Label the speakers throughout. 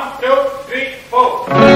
Speaker 1: one two three four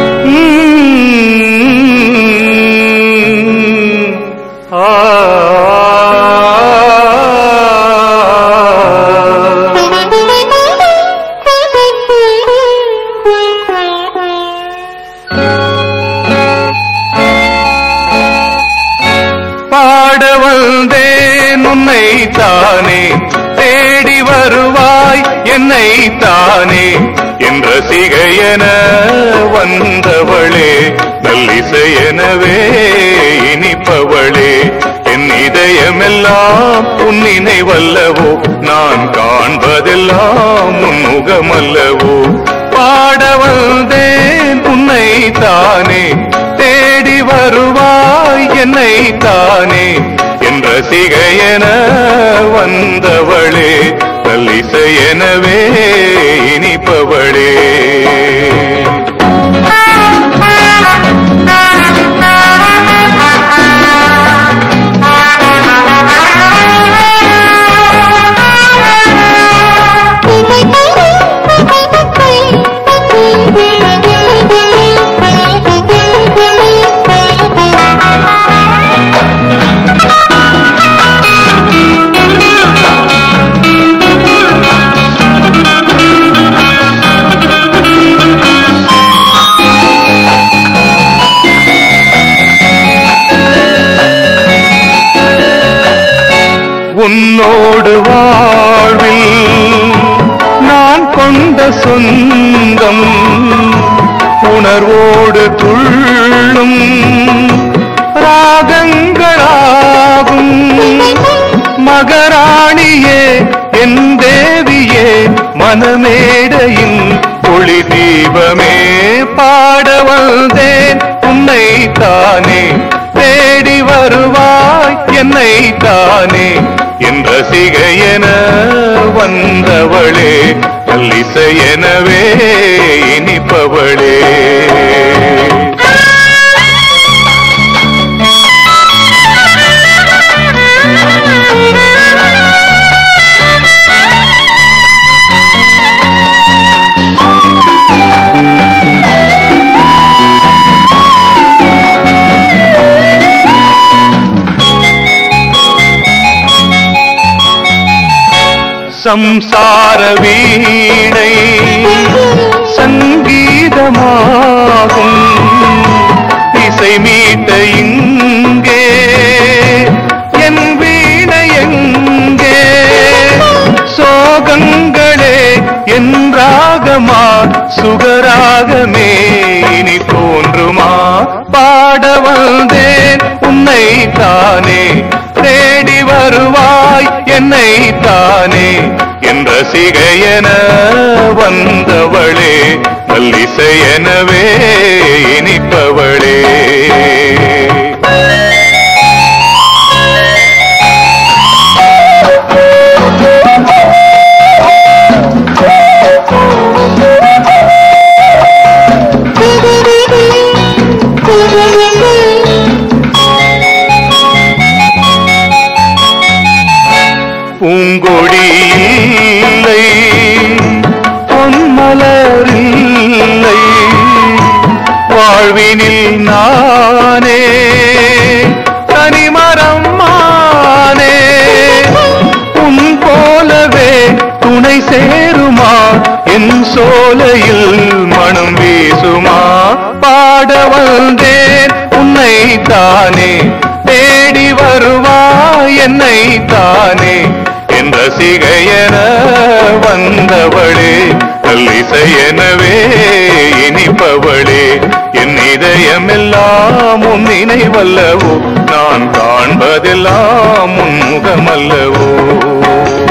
Speaker 2: பாட வந்தேன் உன்னை தானே தேடி வருவாய் என்னை தானே என்ற சிகையென வந்தவளே நல்லிசையெனவே இனிப்பவளே என் இதயமெல்லாம் உன் நினைவல்லவோ நான் காண்பதெல்லாம் உன் முகமல்லவோ பாட வந்தேன் உன்னை தானே தேடி வருவாய் என்னை தானே என்ற சிகையென வந்தவளே நல்லிசையெனவே இனிப்பவளே உன்னோடு வாழ்வில் நான் கொண்ட சொந்தம் உணர்வோடு துள்ளும் ராகங்களாகும் மகராணியே என் தேவியே மனமேடையின் ஒளி தீபமே பாட வந்தேன் உன்னை தானே தேடி வருவாய் என்னை தானே என்ற சிகையென வந்தவளே நல்லிசையெனவே இனிப்பவளே சம்சார வீணை சங்கீதமாகும் இசை மீட்ட இங்கே என் வீணை எங்கே சோகங்களே என் ராகமா சுகராகமே இனி தோன்றுமா பாட வந்தேன் உன்னை தானே தேடி வருவாய் என்னை தானே என்ற சிகையென வந்தவளே நல்லிசையெனவே இனிப்பவளே பூங்கொடி இல்லை பொன்மலர் இல்லை வாழ்வினில் நானே தனிமரம் மானே உன் போலவே துணை சேருமா என் சோலையில் மனம் வீசுமா பாட வந்தேன் உன்னை தானே தேடி வருவாய் என்னை தானே என்ற சிகையென வந்தவளே நல்லிசையெனவே இனிப்பவளே என் இதயமெல்லாம் உன் நினைவல்லவோ நான் காண்பதெல்லாம் உன் முகமல்லவோ